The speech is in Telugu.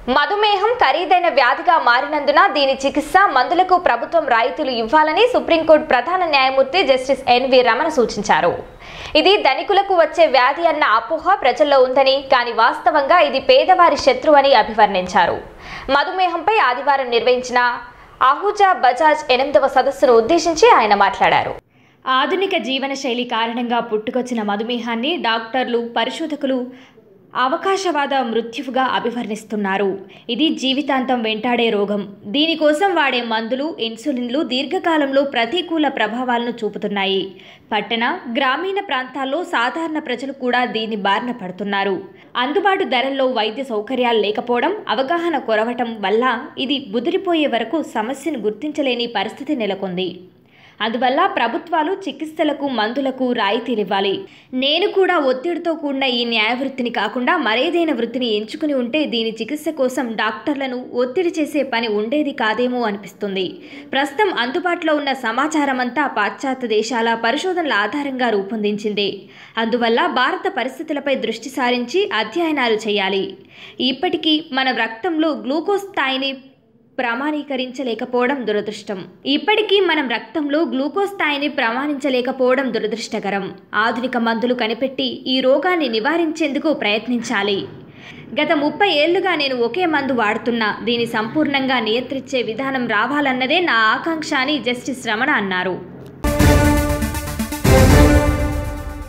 మధుమేహం ఖరీదైన వ్యాధిగా మారినందున దీని చికిత్స మందులకు ప్రభుత్వం రాయితీలు ఇవ్వాలని సుప్రీంకోర్టు ప్రధాన న్యాయమూర్తి జస్టిస్ ఎన్వి రమణ సూచించారు ఇది ధనికులకు వచ్చే వ్యాధి అన్న అపోహ ప్రజల్లో ఉందని కానీ వాస్తవంగా ఇది పేదవారి శత్రు అని అభివర్ణించారు మధుమేహంపై ఆదివారం నిర్వహించిన అహుజా బజాజ్ ఎనిమిదవ సదస్సును ఉద్దేశించి ఆయన మాట్లాడారు ఆధునిక జీవనశైలి కారణంగా పుట్టుకొచ్చిన మధుమేహాన్ని డాక్టర్లు పరిశోధకులు అవకాశవాద మృత్యువుగా అభివర్ణిస్తున్నారు ఇది జీవితాంతం వెంటాడే రోగం దీనికోసం వాడే మందులు ఇన్సులిన్లు దీర్ఘకాలంలో ప్రతికూల ప్రభావాలను చూపుతున్నాయి పట్టణ గ్రామీణ ప్రాంతాల్లో సాధారణ ప్రజలు కూడా దీని బారిన పడుతున్నారు అందుబాటు ధరల్లో వైద్య సౌకర్యాలు లేకపోవడం అవగాహన కొరవటం వల్ల ఇది ముదిరిపోయే వరకు సమస్యను గుర్తించలేని పరిస్థితి నెలకొంది అందువల్ల ప్రభుత్వాలు చికిత్సలకు మందులకు రాయితీలివ్వాలి నేను కూడా ఒత్తిడితో కూడిన ఈ న్యాయ వృత్తిని కాకుండా మరేదైనా వృత్తిని ఎంచుకుని ఉంటే దీని చికిత్స కోసం డాక్టర్లను ఒత్తిడి చేసే పని ఉండేది కాదేమో అనిపిస్తుంది ప్రస్తుతం అందుబాటులో ఉన్న సమాచారం అంతా పాశ్చాత్య దేశాల పరిశోధనల ఆధారంగా రూపొందించింది అందువల్ల భారత పరిస్థితులపై దృష్టి సారించి అధ్యయనాలు చేయాలి ఇప్పటికీ మన రక్తంలో గ్లూకోజ్ స్థాయిని ప్రమాణీకరించలేకపోవడం దురదృష్టం ఇప్పటికీ మనం రక్తంలో గ్లూకోజ్ స్థాయిని ప్రమాణించలేకపోవడం దురదృష్టకరం ఆధునిక మందులు కనిపెట్టి ఈ రోగాన్ని నివారించేందుకు ప్రయత్నించాలి గత ముప్పై ఏళ్లుగా నేను ఒకే మందు వాడుతున్నా దీన్ని సంపూర్ణంగా నియంత్రించే విధానం రావాలన్నదే నా ఆకాంక్ష అని జస్టిస్ రమణ అన్నారు